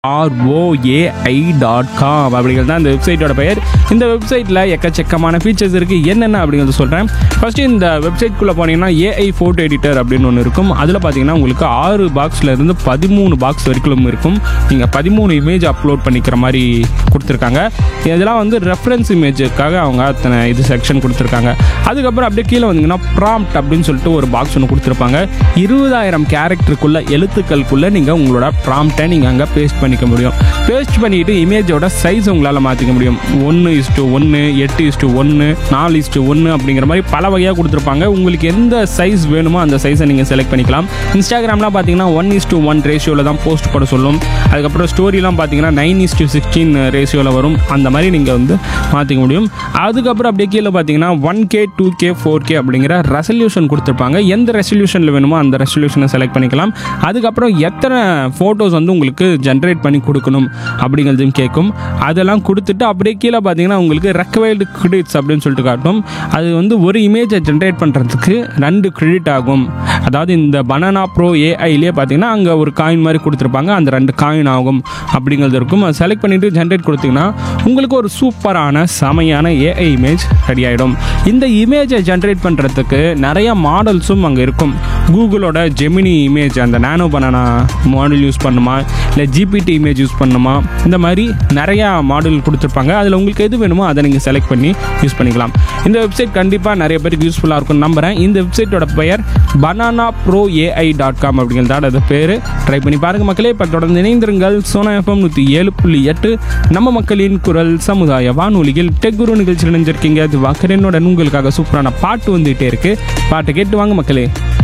ஆர்ஓஏஐ dot com அப்படிங்கிறது தான் இந்த வெப்சைட்டோட பெயர் இந்த வெப்சைட்டில் எக்கச்சக்கமான ஃபீச்சர்ஸ் இருக்குது என்னென்ன அப்படிங்கிறத சொல்கிறேன் ஃபஸ்ட்டு இந்த வெப்சைட்குள்ளே போனீங்கன்னா ஏஐ ஃபோட்டோ எடிட்டர் அப்படின்னு ஒன்று இருக்கும் அதில் பார்த்தீங்கன்னா உங்களுக்கு ஆறு பாக்ஸில் இருந்து பதிமூணு பாக்ஸ் வரைக்கும் இருக்கும் நீங்கள் பதிமூணு இமேஜ் அப்லோட் பண்ணிக்கிற மாதிரி கொடுத்துருக்காங்க இதெல்லாம் வந்து ரெஃபரன்ஸ் இமேஜுக்காக அவங்க அத்தனை இது செக்ஷன் கொடுத்துருக்காங்க அதுக்கப்புறம் அப்படியே கீழே வந்தீங்கன்னா ப்ராம்ப்ட் அப்படின்னு சொல்லிட்டு ஒரு பாக்ஸ் ஒன்று கொடுத்துருப்பாங்க இருபதாயிரம் கேரக்டருக்குள்ள எழுத்துக்களுக்குள்ள நீங்கள் உங்களோட ப்ராம்ப்டை நீங்கள் அங்கே பேஸ்ட் பண்ணிக்க முடியும் பேஸ்ட் பண்ணிட்டு இமேஜோட சைஸ் உங்களால் மாற்றிக்க முடியும் ஒன்று இஸ்டு ஒன்று எட்டு இஸ்டு ஒன்று நாலு இஸ்டு ஒன்று அப்படிங்கிற மாதிரி பல வகையாக கொடுத்துருப்பாங்க உங்களுக்கு எந்த சைஸ் வேணுமோ அந்த சைஸை நீங்கள் செலக்ட் பண்ணிக்கலாம் இன்ஸ்டாகிராம்லாம் பார்த்தீங்கன்னா ஒன் இஸ்டு ஒன் ரேஷியோவில் தான் போஸ்ட் பண்ண சொல்லும் அதுக்கப்புறம் ஸ்டோரிலாம் பார்த்தீங்கன்னா நைன் இஸ்டு சிக்ஸ்டீன் ரேஷியோவில் வரும் அந்த மாதிரி நீங்கள் வந்து மாற்றிக்க முடியும் அதுக்கப்புறம் அப்படியே கீழே பார்த்தீங்கன்னா one K two K four K அப்படிங்கிற ரெசல்யூஷன் கொடுத்துருப்பாங்க எந்த ரெசல்யூஷனில் வேணுமோ அந்த ரெசல்யூஷனை செலக்ட் பண்ணிக்கலாம் அதுக்கப்புறம் எத்தனை ஃபோட்டோஸ் வந்து உங்களுக்கு ஜென்ரேட் பண்ணி கொடுக்கணும் அப்படிங்கிறதையும் கேட்கும் அதெல்லாம் கொடுத்துட்டு அப்படியே கீழே பார்த்தீங்கன்னா உங்களுக்கு ரெக்கவைல்டு கிரெடிட்ஸ் அப்படின்னு சொல்லிட்டு காட்டும் அது வந்து ஒரு இமேஜை ஜென்ரேட் பண்ணுறதுக்கு ரெண்டு கிரெடிட் ஆகும் அதாவது இந்த பனானா ப்ரோ ஏஐலேயே பார்த்தீங்கன்னா அங்கே ஒரு காயின் மாதிரி கொடுத்துருப்பாங்க அந்த ரெண்டு காயின் ஆகும் அப்படிங்கிறது இருக்கும் அதை செலக்ட் பண்ணிவிட்டு ஜென்ரேட் கொடுத்தீங்கன்னா உங்களுக்கு ஒரு சூப்பரான செமையான ஏஐ இமேஜ் ரெடி ஆகிடும் இந்த இமேஜை ஜென்ரேட் பண்ணுறதுக்கு நிறைய மாடல்ஸும் அங்கே இருக்கும் கூகுளோட ஜெமினி இமேஜ் அந்த நானோ பனானா மாடல் யூஸ் பண்ணுமா இல்லை ஜிபிடி இமேஜ் யூஸ் பண்ணுமா இந்த மாதிரி நிறையா மாடல் கொடுத்துருப்பாங்க அதில் உங்களுக்கு எது வேணுமோ அதை நீங்கள் செலக்ட் பண்ணி யூஸ் பண்ணிக்கலாம் இந்த வெப்சைட் கண்டிப்பாக நிறைய பேருக்கு யூஸ்ஃபுல்லாக இருக்கும்னு நம்புகிறேன் இந்த வெப்சைட்டோட பெயர் banana pro AI dot com அப்படிங்கிறதோட அது பேர் ட்ரை பண்ணி பாருங்கள் மக்களே இப்போ தொடர்ந்து இணைந்திருங்கள் சோனா எஃப்எம் நூற்றி ஏழு புள்ளி எட்டு நம்ம மக்களின் குரல் சமுதாய வானொலியில் டெக் குரு நிகழ்ச்சியில் நினைஞ்சிருக்கீங்க அது வாக்கரனுடன் உங்களுக்காக சூப்பரான பாட்டு வந்துகிட்டே இருக்கு பாட்டு கேட்டு வாங்க மக்களே